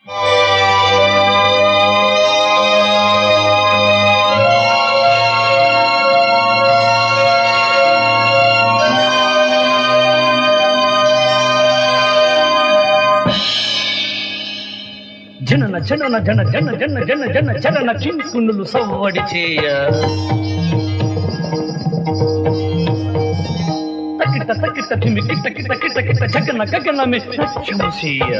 జనన జనన జన జన జన జన జన చరణ కింకునులు సవ్వడి చేయ తకిట తకిట తిమి కిట కిట కిట కిట జగన గగన మే నత్యముసేయ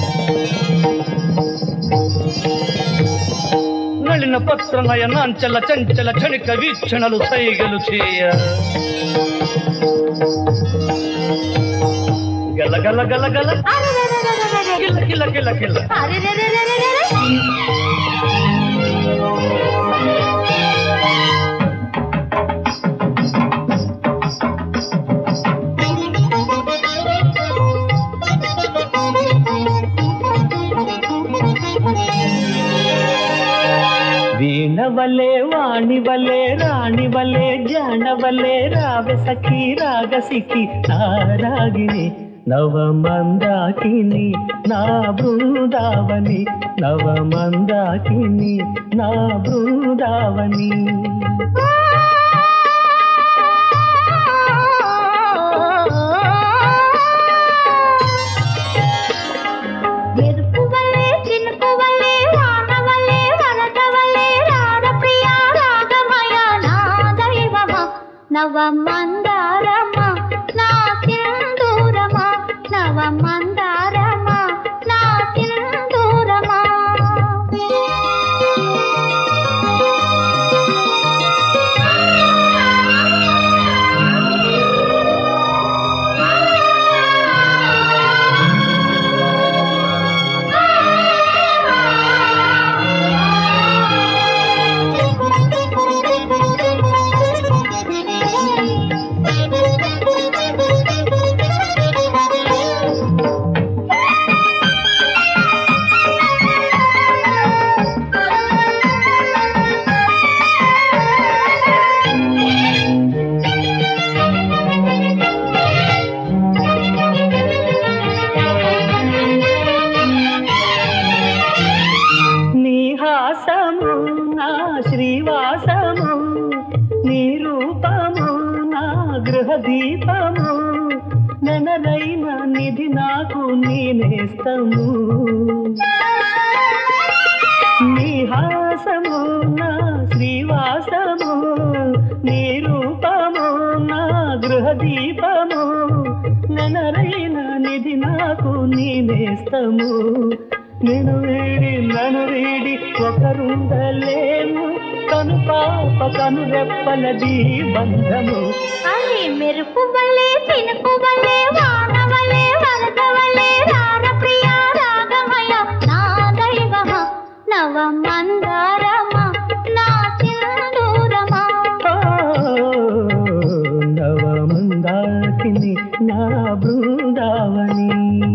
నళిన పత్ర నయనాంచల చంచల క్షణిక వీక్షణలు సైగలు చేయ గల గల గల గల గిల గిల గిల గిల వీణవలే వాణివలే రాణివలే జానవలే రావె సఖి రాగసికి నారాగిని నవమందాకిని నా బృందావని నవమందాకిని నా బృందావని మెరుపు వల్లే చినుకు వల్లే వాన వల్లే వరద వల్లే రార ప్రియ రాగమయ నా దైవమా నవ మందారమా నా సింధూరమా నవ మందారమా నా సింధూరమా నీ హాసము నా శ్రీవాసము నీ రూపము నా గృహ దీపము నెనరైన నిధి నాకు నీ నేస్తము నీ హాసము నా శ్రీవాసము నీ రూపము నా గృహ దీపము నెనరైన నిధి నాకు నీ నేస్తము నేను వీడి నన్ను వీడి ఒకరుండలేము కను పాప కను రెప్పలది బంధము అరే మెరుపు వల్లే చినుకు వల్లే వాన వల్లే వరద వల్లే రార ప్రియ రాగమయ నా దైవమా నవ మందారమా నా సింధూరమా నవమందాకిని నా బృందావని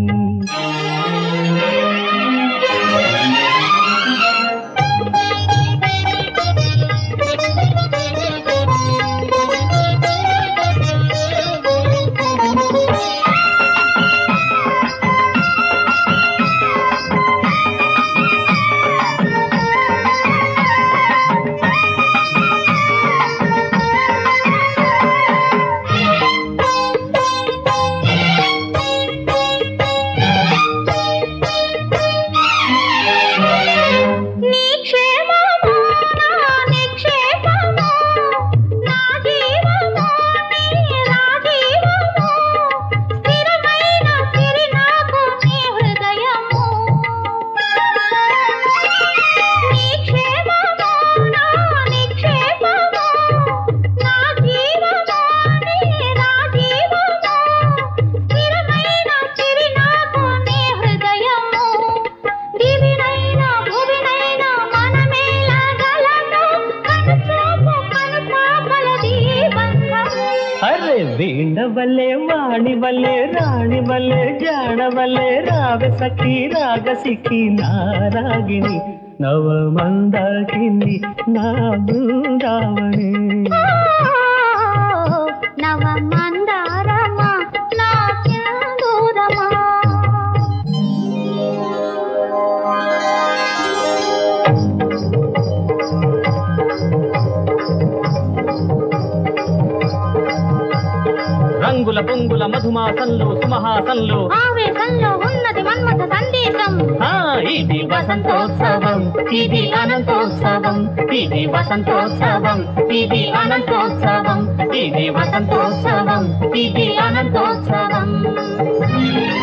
నీ క్షేమము నా నిక్షేపము నా జీవము నీ రాజీవము స్థిరమైన సిరి నాకు నీ హృదయము నీ క్షేమము నా నిక్షేపము నా జీవము నీ రాజీవము స్థిరమైన సిరి నాకు నీ హృదయము దివినైనా భువినైనా మనమేలా గలము కనుచూపు కనుపాపలది బంధము అరే వీణ వల్లే వాణి వల్లే రాణి వల్లే జాణ వల్లే రాగ సఖి రాగ సిఖి నారాగిణి నవమందాకిని నా బృందావని నవ మందారమా నా సింధూరమా రంగుల పొంగుల మధుమాసంలో సుమహాసంలో ఆవేశంలో ఉన్నది మన్మథ సందేశం ఆ, ఇది వసంతోత్సవం ఇది అనంతోత్సవం ఇది వసంతోత్సవం ఇది అనంతోత్సవం ఇది వసంతోత్సవం ఇది అనంతోత్సవం